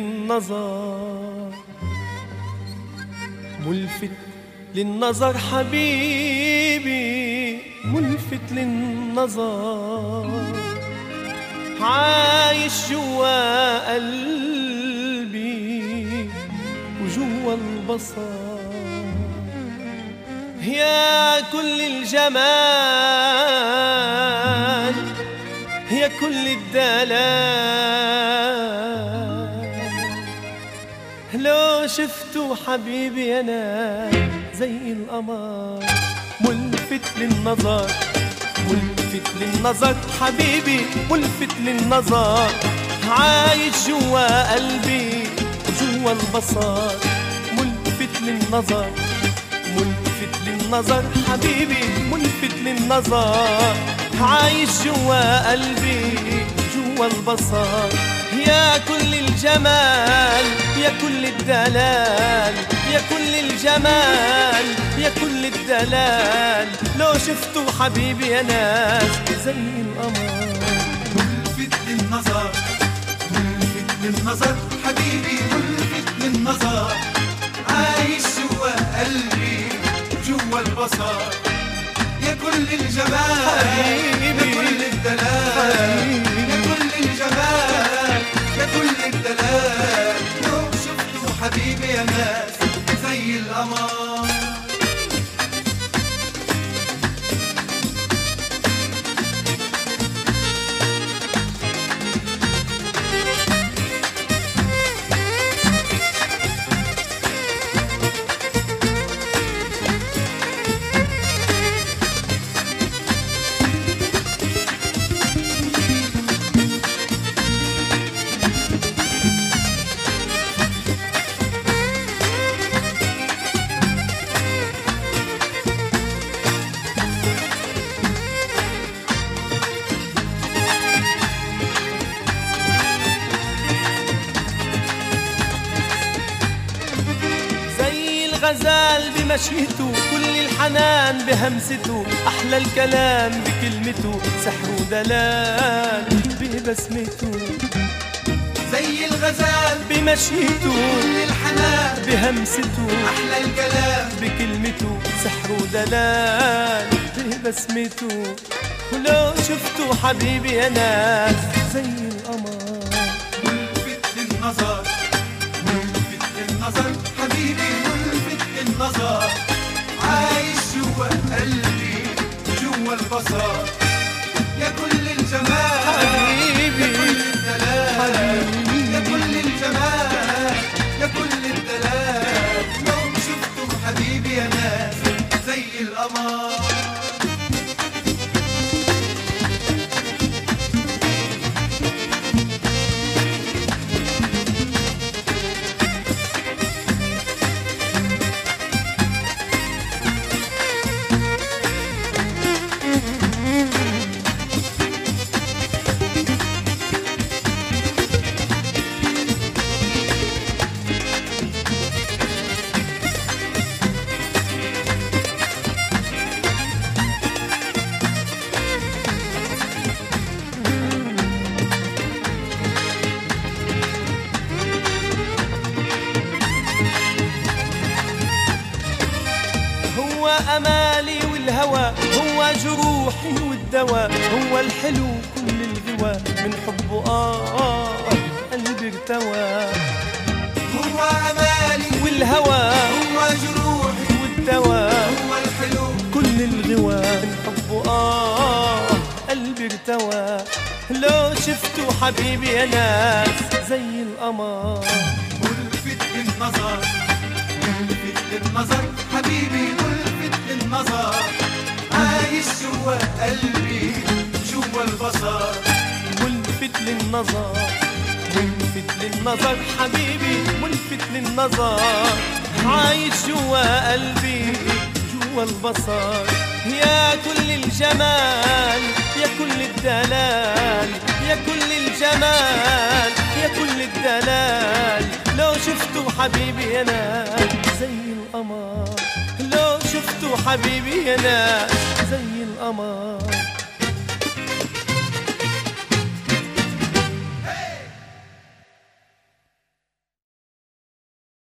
للنظر ملفت للنظر حبيبي ملفت للنظر عايش جوا قلبي وجوا البصر يا كل الجمال يا كل الدلال لو شفتوا حبيبي انا زي القمر ملفت للنظر ملفت للنظر حبيبي ملفت للنظر عايش جوا قلبي وجوا البصر ملفت للنظر ملفت للنظر حبيبي ملفت للنظر عايش جوا قلبي جوا البصر يا كل الجمال يا كل الدلال يا كل الجمال يا كل الدلال لو شفتوا حبيبي يا ناس زي القمر ملفت للنظر ملفت للنظر حبيبي ملفت للنظر عايش جوا قلبي جوا البصر يا كل الجمال يا كل الدلال يا كل الجمال يا كل الدلال لو شفتوا حبيبي يا ناس زي القمر زي الغزال بمشيته كل الحنان بهمسته أحلى الكلام بكلمته سحر ودلال ببسمته زي الغزال بمشيته كل الحنان بهمسته أحلى الكلام بكلمته سحر ودلال ببسمته ولو شفتوا حبيبي يا ناس زي القمر ملفت للنظر ملفت للنظر حبيبي ملفت للنظر عايش جوا قلبي جوا البصر يا كل الجمال حبيبي. يا كل الدلال يا كل الجمال يا كل الدلال لو شفتوا حبيبي يا ناس زي القمر هو أمالي والهوى هو جروحي والدواء هو الحلو كل الغوى من حبه آه قلبي ارتوى هو أمالي والهوى هو جروحي والدواء هو الحلو كل الغوى من حبه آه قلبي ارتوى لو شفتوا حبيبي يا ناس زي القمر ملفت للنظر ملفت للنظر حبيبي ملفت للنظر عايش جوا قلبي جوا البصر ملفت للنظر ملفت للنظر حبيبي ملفت للنظر عايش جوا قلبي جوا البصر يا كل الجمال يا كل الدلال يا كل الجمال يا كل الدلال لو شفتوا حبيبي يا ناس زي القمر لو شفتوا حبيبي يا ناس زي القمر